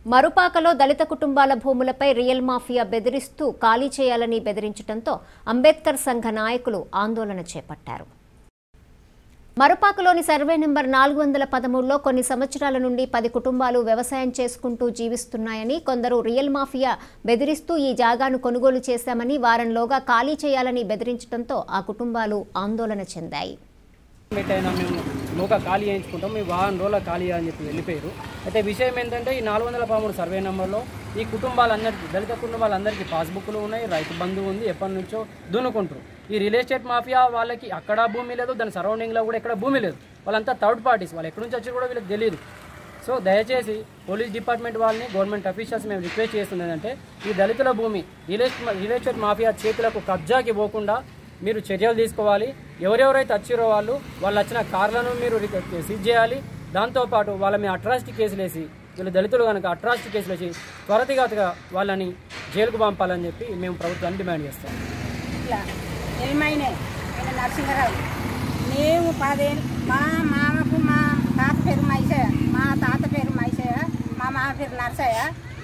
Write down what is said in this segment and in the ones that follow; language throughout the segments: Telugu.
మరుపాకలో దళిత కుటుంబాల భూములపై రియల్ మాఫియా బెదిరిస్తూ ఖాళీ చేయాలని బెదిరించడంతో అంబేద్కర్ సంఘ నాయకులు ఆందోళన చేపట్టారు మరుపాకలోని సర్వే నెంబర్ నాలుగు వందల పదమూడులో కొన్ని సంవత్సరాల నుండి పది కుటుంబాలు వ్యవసాయం చేసుకుంటూ జీవిస్తున్నాయని కొందరు రియల్ మాఫియా బెదిరిస్తూ ఈ జాగాను కొనుగోలు చేశామని వారంలోగా ఖాళీ చేయాలని బెదిరించడంతో ఆ కుటుంబాలు ఆందోళన చెందాయి పెట్టైనా మేము నూక ఖాళీ చేయించుకుంటాం మీ వారం రోజుల ఖాళీ అని చెప్పి వెళ్ళిపోయారు అయితే విషయం ఏంటంటే ఈ నాలుగు వందల పదమూడు సర్వే నెంబర్లో ఈ కుటుంబాలందరికీ దళిత కుటుంబాలందరికీ పాస్బుక్లు ఉన్నాయి రైతు బంధు ఉంది ఎప్పటి నుంచో దున్నుకుంటారు ఈ రియల్ ఎస్టేట్ మాఫియా వాళ్ళకి అక్కడ భూమి లేదు దాని సరౌండింగ్లో కూడా ఎక్కడ భూమి లేదు వాళ్ళంతా థర్డ్ పార్టీస్ వాళ్ళు ఎక్కడి నుంచి వచ్చి కూడా వీళ్ళకి తెలియదు సో దయచేసి పోలీస్ డిపార్ట్మెంట్ వాళ్ళని గవర్నమెంట్ అఫీషియల్స్ మేము రిక్వెస్ట్ చేస్తుంది ఏంటంటే ఈ దళితుల భూమి real estate real estate mafia చేతులకు కబ్జాకి పోకుండా మీరు చర్యలు తీసుకోవాలి ఎవరెవరైతే వచ్చిరో వాళ్ళు వాళ్ళు వచ్చిన కార్లను మీరు రిక- సీజ్ చేయాలి దాంతోపాటు వాళ్ళ మీద అట్రాసిటీ కేసులు వేసి వీళ్ళు దళితులు కనుక అట్రాసిటీ కేసులు వేసి త్వరతిగతిగా వాళ్ళని జైలుకు పంపాలని చెప్పి మేము ప్రభుత్వాన్ని డిమాండ్ చేస్తాం ఇట్లా ఎల్మైనే ఆయన నరసింహరావు మేము పదేళ్ళు మా మామకు మా తాత పేరు మైసయ్య మా తాత పేరు మైసయ్య మా మామ పేరు నరసయ్య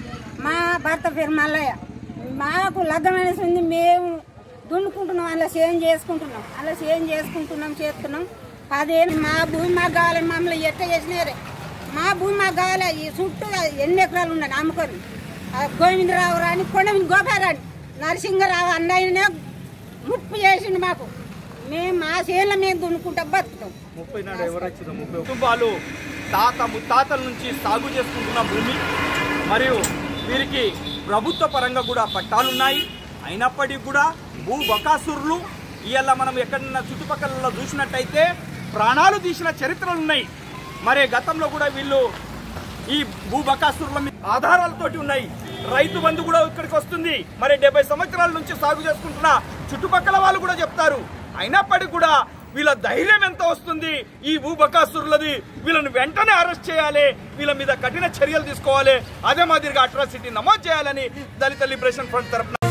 మా భర్త పేరు మల్లయ్య మాకు లగ్గమైన ఉంది మేము దున్నుకుంటున్నాం అలా సేమ్ చేసుకుంటున్నాం అలా సేమ్ చేసుకుంటున్నాం చేస్తున్నాం పదేళ్ళు మా భూమి మాకు కావాలి మమ్మల్ని ఎట్ట చేసినారే మా భూమి మాకు కావాలి ఈ చుట్టూ ఎన్ని ఎకరాలు ఉన్నాయి అమ్ముకొని ఆ గోవిందరావు రాని కొండమిని గోపారాని నరసింహరావు అన్నయ్యనే ముప్పు చేసిండు మాకు మేము మా చేనుల మీద దున్నుకుంటా బతుకుతాం ముప్పై నాడు ఎవరు వచ్చిందో ముప్పై కుటుంబాలు తాత ముత్తాతల నుంచి సాగు చేసుకుంటున్న భూమి మరియు వీరికి ప్రభుత్వ పరంగా కూడా పట్టాలున్నాయి అయినప్పటికీ కూడా భూ బకాసురులు ఇవాళ మనం ఎక్కడన్నా చుట్టుపక్కల చూసినట్టయితే ప్రాణాలు తీసిన చరిత్రలు ఉన్నాయి మరి గతంలో కూడా వీళ్ళు ఈ భూ బకాసురుల మీద ఆధారాలతోటి ఉన్నాయి రైతు బంధు కూడా ఇక్కడికి వస్తుంది మరి డెబ్బై సంవత్సరాల నుంచి సాగు చేసుకుంటున్న చుట్టుపక్కల వాళ్ళు కూడా చెప్తారు అయినప్పటికీ కూడా వీళ్ళ ధైర్యం ఎంత వస్తుంది ఈ భూ బకాసురులది వీళ్ళని వెంటనే అరెస్ట్ చేయాలి వీళ్ళ మీద కఠిన చర్యలు తీసుకోవాలి అదే మాదిరిగా అట్రాసిటీ నమోదు చేయాలని దళిత లిబరేషన్ ఫ్రంట్ తరఫున